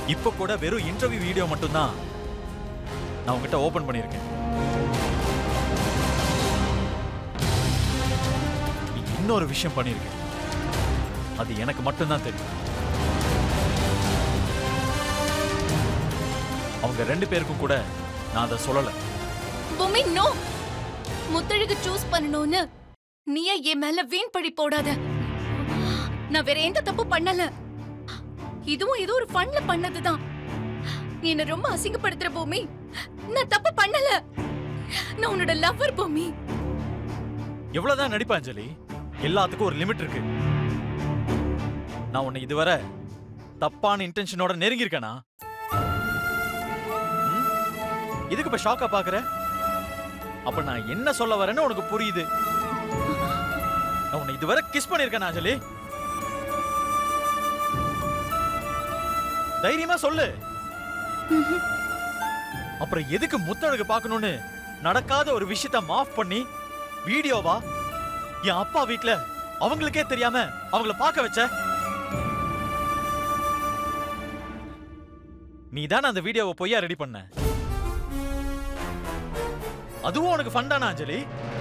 இப்ப கூட வெறும் இன்டர்வியூ வீடியோ மட்டும்தான் நான் உங்ககிட்ட ஓபன் பண்ணியிருக்கேன் நீ இன்னொரு விஷயம் பண்ணியிருக்கேன் அது எனக்கு மட்டும்தான் தெரியும் அவங்க ரெண்டு பேருக்கும் கூட நான் அதை சொல்லல பூமி நோ முத்தழகு சூஸ் பண்ணணும்னு நீயே என் மேல வீண் பழி போடாத நான் வேற எந்த தப்பு பண்ணல இதுவும் ஏதோ ஒரு ஃபன்ல பண்ணதுதான் நீ என்ன ரொம்ப அசிங்கப்படுத்துற பூமி நான் தப்பு பண்ணல நான் உன்னோட லவ்வர் பூமி எவ்வளவுதான் நடிப்பேன் அஞ்சலி எல்லாத்துக்கும் ஒரு லிமிட் இருக்கு நான் உன்னை இதுவரை தப்பான இன்டென்ஷனோட நெருங்கியிருக்கேனா ம்? இதுக்கு இப்ப ஷாக்கா பாக்குற அப்ப நான் என்ன சொல்ல வரேன்னு உனக்கு புரியுது நான் உன்னை இதுவரை கிஸ் பண்ணிருக்கேனா அஞ்சலி தைரியமா சொல்லு அப்புறம் எதுக்கு முத்தழகு பார்க்கணும்னு நடக்காத ஒரு விஷயத்த மாஃப் பண்ணி வீடியோவா என் அப்பா வீட்ல அவங்களுக்கே தெரியாம அவங்கள பார்க்க வச்ச நீ தானே அந்த வீடியோவை பொய்யா ரெடி பண்ண அதுவும் உனக்கு ஃபன் தானா அஞ்சலி